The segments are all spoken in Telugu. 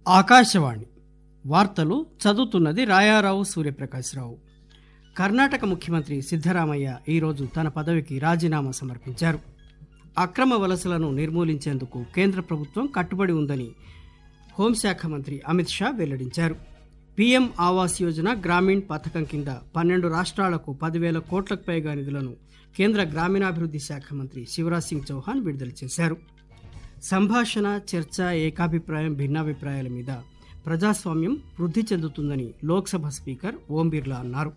ఆకాశవాణి వార్తలు చదువుతున్నది రాయారావు సూర్యప్రకాశ్రావు కర్ణాటక ముఖ్యమంత్రి సిద్దరామయ్య ఈరోజు తన పదవికి రాజీనామా సమర్పించారు అక్రమ వలసలను నిర్మూలించేందుకు కేంద్ర ప్రభుత్వం కట్టుబడి ఉందని హోంశాఖ మంత్రి అమిత్ షా వెల్లడించారు పీఎం ఆవాస్ యోజన గ్రామీణ్ పథకం కింద పన్నెండు రాష్ట్రాలకు పదివేల కోట్లకు పైగా నిధులను కేంద్ర గ్రామీణాభివృద్ధి శాఖ మంత్రి శివరాజ్ సింగ్ చౌహాన్ విడుదల చేశారు సంభాషణ చర్చ ఏకాభిప్రాయం భిన్నాభిప్రాయాల మీద ప్రజాస్వామ్యం వృద్ధి చెందుతుందని లోక్సభ స్పీకర్ ఓం బిర్లా అన్నారు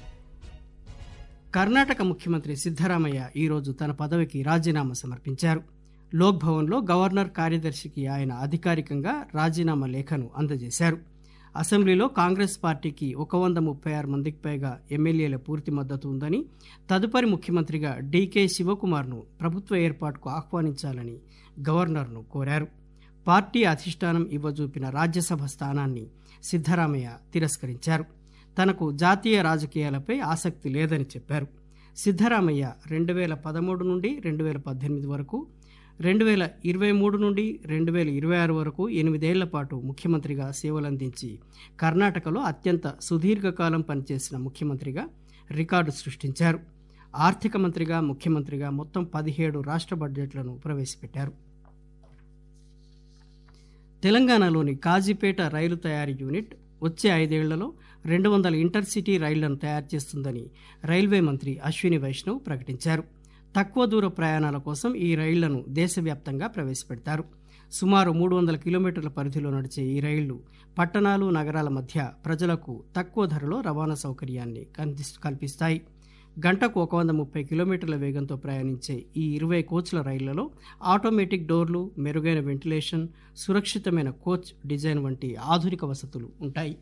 కర్ణాటక ముఖ్యమంత్రి సిద్దరామయ్య ఈరోజు తన పదవికి రాజీనామా సమర్పించారు లోక్ భవన్లో గవర్నర్ కార్యదర్శికి ఆయన అధికారికంగా రాజీనామా లేఖను అందజేశారు అసెంబ్లీలో కాంగ్రెస్ పార్టీకి ఒక వంద ముప్పై ఆరు మందికి పైగా ఎమ్మెల్యేల పూర్తి మద్దతు ఉందని తదుపరి ముఖ్యమంత్రిగా డీకే శివకుమార్ను ప్రభుత్వ ఏర్పాటుకు ఆహ్వానించాలని గవర్నర్ను కోరారు పార్టీ అధిష్టానం ఇవ్వజూపిన రాజ్యసభ స్థానాన్ని సిద్దరామయ్య తిరస్కరించారు తనకు జాతీయ రాజకీయాలపై ఆసక్తి లేదని చెప్పారు సిద్దరామయ్య రెండు వేల పదమూడు నుండి రెండు వేల పద్దెనిమిది వరకు రెండు వేల ఇరవై మూడు నుండి రెండు వేల ఇరవై ఆరు వరకు ఎనిమిదేళ్ల పాటు ముఖ్యమంత్రిగా సేవలందించి కర్ణాటకలో అత్యంత సుదీర్ఘకాలం పనిచేసిన ముఖ్యమంత్రిగా రికార్డు సృష్టించారు ఆర్థిక మంత్రిగా ముఖ్యమంత్రిగా మొత్తం పదిహేడు రాష్ట్ర బడ్జెట్లను ప్రవేశపెట్టారు తెలంగాణలోని కాజీపేట రైలు తయారీ యూనిట్ వచ్చే ఐదేళ్లలో రెండు వందల ఇంటర్సిటీ రైళ్లను తయారు చేస్తుందని రైల్వే మంత్రి అశ్విని వైష్ణవ్ ప్రకటించారు తక్కువ దూర ప్రయాణాల కోసం ఈ రైళ్లను దేశవ్యాప్తంగా ప్రవేశపెడతారు సుమారు మూడు వందల కిలోమీటర్ల పరిధిలో నడిచే ఈ రైళ్లు పట్టణాలు నగరాల మధ్య ప్రజలకు తక్కువ ధరలో రవాణా సౌకర్యాన్ని కల్పిస్- కల్పిస్తాయి గంటకు ఒక వంద ముప్పై కిలోమీటర్ల వేగంతో ప్రయాణించే ఈ ఇరవై కోచ్ల రైళ్లలో ఆటోమేటిక్ డోర్లు మెరుగైన వెంటిలేషన్ సురక్షితమైన కోచ్ డిజైన్ వంటి ఆధునిక వసతులు ఉంటాయి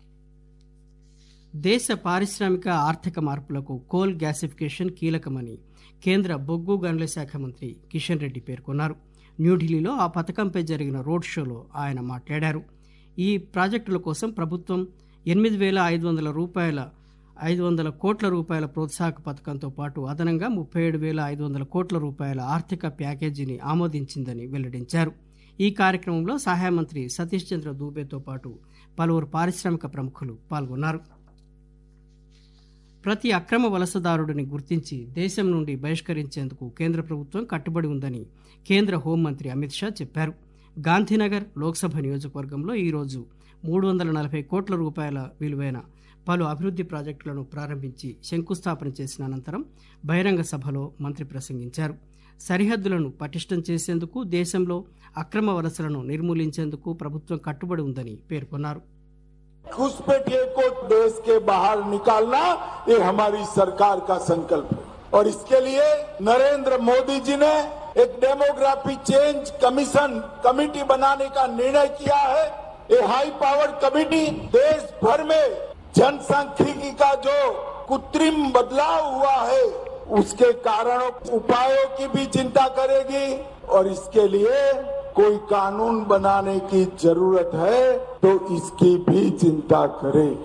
దేశ పారిశ్రామిక ఆర్థిక మార్పులకు కోల్ గ్యాసిఫికేషన్ కీలకమని కేంద్ర బొగ్గు గనుల శాఖ మంత్రి కిషన్ రెడ్డి పేర్కొన్నారు న్యూఢిల్లీలో ఆ పథకంపై జరిగిన రోడ్ షోలో ఆయన మాట్లాడారు ఈ ప్రాజెక్టుల కోసం ప్రభుత్వం ఎనిమిది వేల ఐదు వందల రూపాయల ఐదు వందల కోట్ల రూపాయల ప్రోత్సాహక పథకంతో పాటు అదనంగా ముప్పై ఏడు వేల ఐదు వందల కోట్ల రూపాయల ఆర్థిక ప్యాకేజీని ఆమోదించిందని వెల్లడించారు ఈ కార్యక్రమంలో సహాయ మంత్రి సతీష్ చంద్ర దూబేతో పాటు పలువురు పారిశ్రామిక ప్రముఖులు పాల్గొన్నారు ప్రతి అక్రమ వలసదారుడిని గుర్తించి దేశం నుండి బహిష్కరించేందుకు కేంద్ర ప్రభుత్వం కట్టుబడి ఉందని కేంద్ర హోంమంత్రి అమిత్ షా చెప్పారు గాంధీనగర్ లోక్సభ నియోజకవర్గంలో ఈరోజు మూడు వందల నలభై కోట్ల రూపాయల విలువైన పలు అభివృద్ధి ప్రాజెక్టులను ప్రారంభించి శంకుస్థాపన చేసిన అనంతరం బహిరంగ సభలో మంత్రి ప్రసంగించారు సరిహద్దులను పటిష్టం చేసేందుకు దేశంలో అక్రమ వలసలను నిర్మూలించేందుకు ప్రభుత్వం కట్టుబడి ఉందని పేర్కొన్నారు घुसपैठिए को देश के बाहर निकालना ये हमारी सरकार का संकल्प है और इसके लिए नरेंद्र मोदी जी ने एक डेमोग्राफी चेंज कमीशन कमेटी बनाने का निर्णय किया है ये हाई पावर कमेटी देश भर में जनसांख्यिकी का जो कृत्रिम बदलाव हुआ है उसके कारणों उपायों की भी चिंता करेगी और इसके लिए कोई कानून बनाने की जरूरत है तो इसकी भी चिंता करेगी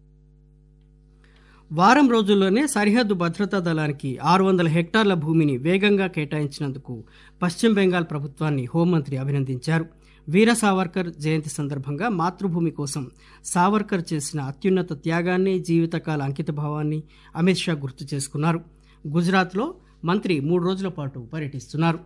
వారం రోజుల్లోనే సరిహద్దు భద్రతా దళానికి ఆరు వందల హెక్టార్ల భూమిని వేగంగా కేటాయించినందుకు పశ్చిమ బెంగాల్ ప్రభుత్వాన్ని హోంమంత్రి అభినందించారు వీర సావర్కర్ జయంతి సందర్భంగా మాతృభూమి కోసం సావర్కర్ చేసిన అత్యున్నత త్యాగాన్ని జీవితకాల అంకితభావాన్ని అమిత్ షా గుర్తు చేసుకున్నారు గుజరాత్లో మంత్రి మూడు రోజుల పాటు పర్యటిస్తున్నారు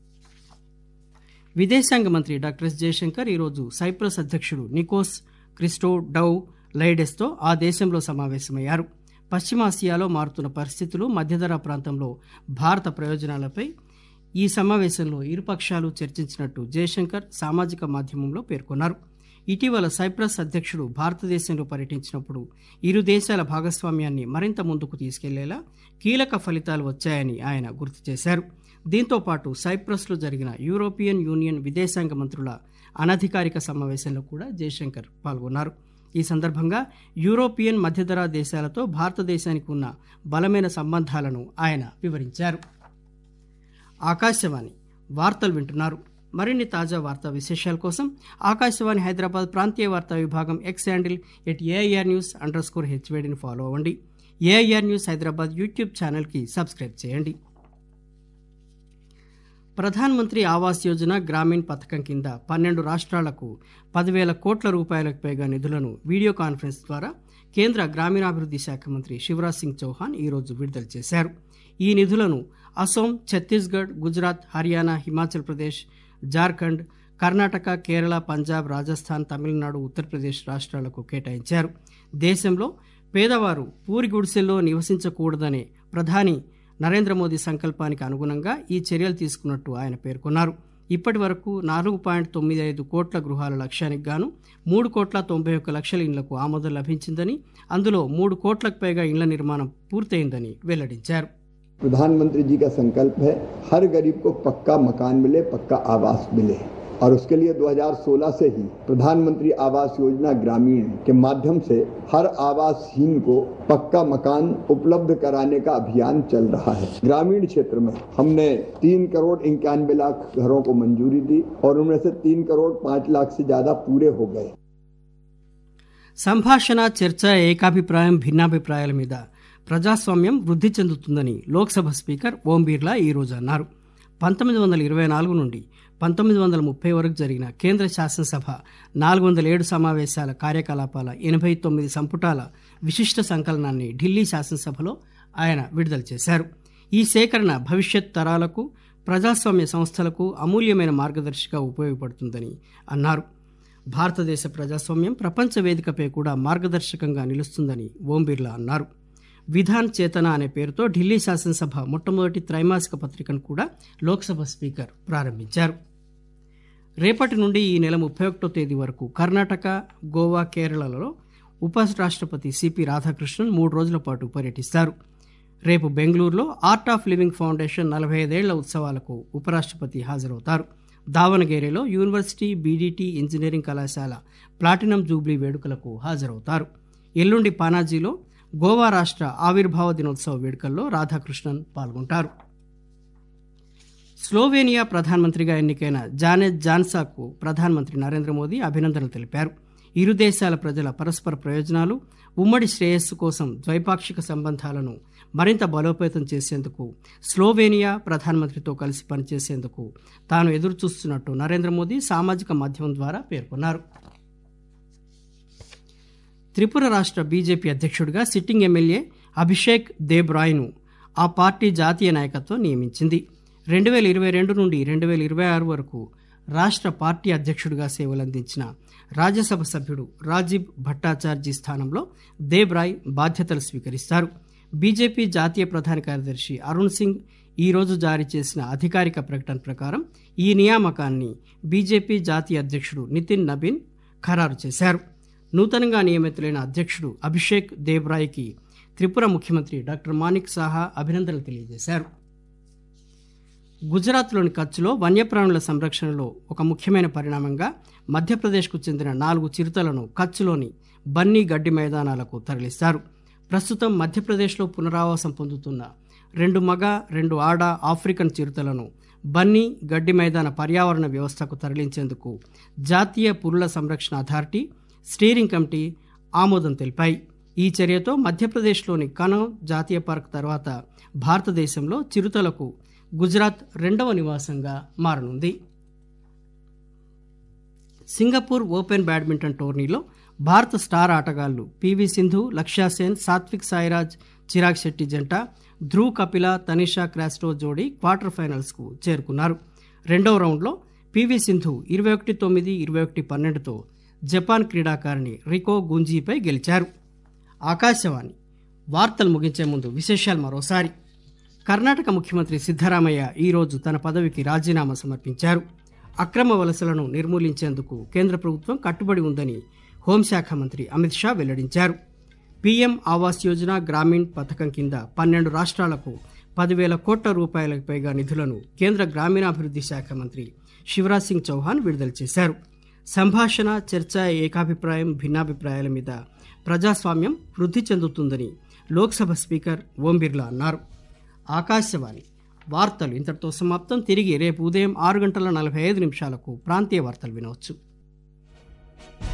విదేశాంగ మంత్రి డాక్టర్ ఎస్ జయశంకర్ ఈరోజు సైప్రస్ అధ్యక్షుడు నికోస్ క్రిస్టో డౌ లైడెస్తో ఆ దేశంలో సమావేశమయ్యారు పశ్చిమాసియాలో మారుతున్న పరిస్థితులు మధ్యధరా ప్రాంతంలో భారత ప్రయోజనాలపై ఈ సమావేశంలో ఇరుపక్షాలు చర్చించినట్టు జయశంకర్ సామాజిక మాధ్యమంలో పేర్కొన్నారు ఇటీవల సైప్రస్ అధ్యక్షుడు భారతదేశంలో పర్యటించినప్పుడు ఇరు దేశాల భాగస్వామ్యాన్ని మరింత ముందుకు తీసుకెళ్లేలా కీలక ఫలితాలు వచ్చాయని ఆయన గుర్తు చేశారు దీంతో పాటు సైప్రస్లో జరిగిన యూరోపియన్ యూనియన్ విదేశాంగ మంత్రుల అనధికారిక సమావేశంలో కూడా జయశంకర్ పాల్గొన్నారు ఈ సందర్భంగా యూరోపియన్ మధ్యధరా దేశాలతో భారతదేశానికి ఉన్న బలమైన సంబంధాలను ఆయన వివరించారు ఆకాశవాణి వార్తలు వింటున్నారు మరిన్ని తాజా వార్తా విశేషాల కోసం ఆకాశవాణి హైదరాబాద్ ప్రాంతీయ వార్తా విభాగం X handle at AIR news underscore హెచ్వేడిని ఫాలో అవ్వండి ఏఐఆర్ న్యూస్ హైదరాబాద్ యూట్యూబ్ ఛానల్కి సబ్స్క్రైబ్ చేయండి ప్రధాన్ మంత్రి ఆవాస్ యోజన గ్రామీణ్ పథకం కింద పన్నెండు రాష్ట్రాలకు పదివేల కోట్ల రూపాయలకు పైగా నిధులను వీడియో కాన్ఫరెన్స్ ద్వారా కేంద్ర గ్రామీణాభివృద్ధి శాఖ మంత్రి శివరాజ్ సింగ్ చౌహాన్ ఈరోజు విడుదల చేశారు ఈ నిధులను అసోం ఛత్తీస్గఢ్ గుజరాత్ హర్యానా హిమాచల్ ప్రదేశ్ జార్ఖండ్ కర్ణాటక కేరళ పంజాబ్ రాజస్థాన్ తమిళనాడు ఉత్తరప్రదేశ్ రాష్ట్రాలకు కేటాయించారు దేశంలో పేదవారు పూరి గుడిసెల్లో నివసించకూడదనే ప్రధాని నరేంద్ర మోదీ సంకల్పానికి అనుగుణంగా ఈ చర్యలు తీసుకున్నట్టు ఆయన పేర్కొన్నారు ఇప్పటి వరకు నాలుగు పాయింట్ తొమ్మిది ఐదు కోట్ల గృహాల లక్ష్యానికి గాను మూడు కోట్ల తొంభై ఒక్క లక్షల ఇండ్లకు ఆమోదం లభించిందని అందులో మూడు కోట్లకు పైగా ఇండ్ల నిర్మాణం పూర్తయిందని వెల్లడించారు प्रधानमंत्री जी का संकल्प है हर गरीब को पक्का मकान मिले पक्का आवास मिले और उसके लिए 2016 से ही प्रधानमंत्री आवास योजना ग्रामीण के माध्यम से हर आवासहीन को पक्का मकान उपलब्ध कराने का अभियान चल रहा है ग्रामीण क्षेत्र में हमने तीन करोड़ इक्यानवे लाख घरों को मंजूरी दी और उनमें से तीन करोड़ पांच लाख से ज्यादा पूरे हो गए సంభాషణ చర్చ ఏకాభిప్రాయం భిన్నాభిప్రాయాల మీద ప్రజాస్వామ్యం వృద్ధి చెందుతుందని లోక్సభ స్పీకర్ ఓం బిర్లా ఈరోజు అన్నారు పంతొమ్మిది వందల ఇరవై నాలుగు నుండి పంతొమ్మిది వందల ముప్పై వరకు జరిగిన కేంద్ర శాసనసభ నాలుగు వందల ఏడు సమావేశాల కార్యకలాపాల ఎనభై తొమ్మిది సంపుటాల విశిష్ట సంకలనాన్ని ఢిల్లీ శాసనసభలో ఆయన విడుదల చేశారు ఈ సేకరణ భవిష్యత్ తరాలకు ప్రజాస్వామ్య సంస్థలకు అమూల్యమైన మార్గదర్శిగా ఉపయోగపడుతుందని అన్నారు భారతదేశ ప్రజాస్వామ్యం ప్రపంచ వేదికపై కూడా మార్గదర్శకంగా నిలుస్తుందని ఓం బిర్లా అన్నారు విధాన్ చేతన అనే పేరుతో ఢిల్లీ శాసనసభ మొట్టమొదటి త్రైమాసిక పత్రికను కూడా లోక్సభ స్పీకర్ ప్రారంభించారు రేపటి నుండి ఈ నెల ముప్పై ఒకటో తేదీ వరకు కర్ణాటక గోవా కేరళలలో ఉప రాష్ట్రపతి సిపి రాధాకృష్ణన్ మూడు రోజుల పాటు పర్యటిస్తారు రేపు బెంగళూరులో ఆర్ట్ ఆఫ్ లివింగ్ ఫౌండేషన్ నలభై ఐదేళ్ల ఉత్సవాలకు ఉపరాష్ట్రపతి హాజరవుతారు దావనగేరేలో యూనివర్సిటీ బీడీటీ ఇంజనీరింగ్ కళాశాల ప్లాటినం జూబ్లీ వేడుకలకు హాజరవుతారు ఎల్లుండి పానాజీలో గోవా రాష్ట్ర ఆవిర్భావ దినోత్సవ వేడుకల్లో రాధాకృష్ణన్ పాల్గొంటారు స్లోవేనియా ప్రధానమంత్రిగా ఎన్నికైన జానెత్ జాన్సాకు ప్రధానమంత్రి నరేంద్ర మోదీ అభినందనలు తెలిపారు ఇరు దేశాల ప్రజల పరస్పర ప్రయోజనాలు ఉమ్మడి శ్రేయస్సు కోసం ద్వైపాక్షిక సంబంధాలను మరింత బలోపేతం చేసేందుకు స్లోవేనియా ప్రధానమంత్రితో కలిసి పనిచేసేందుకు తాను ఎదురుచూస్తున్నట్టు నరేంద్ర మోదీ సామాజిక మాధ్యమం ద్వారా పేర్కొన్నారు త్రిపుర రాష్ట్ర బీజేపీ అధ్యక్షుడిగా సిట్టింగ్ ఎమ్మెల్యే అభిషేక్ దేబ్ రాయ్ను ఆ పార్టీ జాతీయ నాయకత్వం నియమించింది రెండు వేల ఇరవై రెండు నుండి రెండు వేల ఇరవై ఆరు వరకు రాష్ట్ర పార్టీ అధ్యక్షుడిగా సేవలందించిన రాజ్యసభ సభ్యుడు రాజీవ్ భట్టాచార్జీ స్థానంలో దేబ్ రాయ్ బాధ్యతలు స్వీకరిస్తారు బీజేపీ జాతీయ ప్రధాన కార్యదర్శి అరుణ్ సింగ్ ఈ రోజు జారీ చేసిన అధికారిక ప్రకటన ప్రకారం ఈ నియామకాన్ని బీజేపీ జాతీయ అధ్యక్షుడు నితిన్ నబీన్ ఖరారు చేశారు నూతనంగా నియమితులైన అధ్యక్షుడు అభిషేక్ దేబ్రాయ్కి త్రిపుర ముఖ్యమంత్రి డాక్టర్ మాణిక్ సాహా అభినందనలు తెలియజేశారు గుజరాత్లోని కచ్లో వన్యప్రాణుల సంరక్షణలో ఒక ముఖ్యమైన పరిణామంగా మధ్యప్రదేశ్కు చెందిన నాలుగు చిరుతలను కచ్లోని బన్నీ గడ్డి మైదానాలకు తరలిస్తారు ప్రస్తుతం మధ్యప్రదేశ్లో పునరావాసం పొందుతున్న రెండు మగ రెండు ఆడ ఆఫ్రికన్ చిరుతలను బన్నీ గడ్డి మైదాన పర్యావరణ వ్యవస్థకు తరలించేందుకు జాతీయ పురుల సంరక్షణ అథారిటీ స్టీరింగ్ కమిటీ ఆమోదం తెలిపాయి ఈ చర్యతో మధ్యప్రదేశ్లోని కనౌ జాతీయ పార్క్ తర్వాత భారతదేశంలో చిరుతలకు గుజరాత్ రెండవ నివాసంగా మారనుంది సింగపూర్ ఓపెన్ బ్యాడ్మింటన్ టోర్నీలో భారత స్టార్ ఆటగాళ్లు పివి సింధు లక్ష్యాసేన్ సాత్విక్ సాయిరాజ్ చిరాగ్ శెట్టి జంట ధ్రువ్ కపిల తనిషా క్రాస్టో జోడీ క్వార్టర్ ఫైనల్స్కు చేరుకున్నారు రెండవ రౌండ్లో పివి సింధు ఇరవై ఒకటి తొమ్మిది ఇరవై ఒకటి పన్నెండుతో జపాన్ క్రీడాకారిణి రికో గుంజీపై గెలిచారు ఆకాశవాణి వార్తలు ముగించే ముందు విశేషాలు మరోసారి కర్ణాటక ముఖ్యమంత్రి సిద్దరామయ్య ఈరోజు తన పదవికి రాజీనామా సమర్పించారు అక్రమ వలసలను నిర్మూలించేందుకు కేంద్ర ప్రభుత్వం కట్టుబడి ఉందని హోంశాఖ మంత్రి అమిత్ షా వెల్లడించారు పీఎం ఆవాస్ యోజన గ్రామీణ్ పథకం కింద పన్నెండు రాష్ట్రాలకు పదివేల కోట్ల రూపాయలకు పైగా నిధులను కేంద్ర గ్రామీణాభివృద్ధి శాఖ మంత్రి శివరాజ్ సింగ్ చౌహాన్ విడుదల చేశారు సంభాషణ చర్చ ఏకాభిప్రాయం భిన్నాభిప్రాయాల మీద ప్రజాస్వామ్యం వృద్ధి చెందుతుందని లోక్సభ స్పీకర్ ఓం బిర్లా అన్నారు ఆకాశవాణి వార్తలు ఇంతటితో సమాప్తం తిరిగి రేపు ఉదయం ఆరు గంటల నలభై ఐదు నిమిషాలకు ప్రాంతీయ వార్తలు వినవచ్చు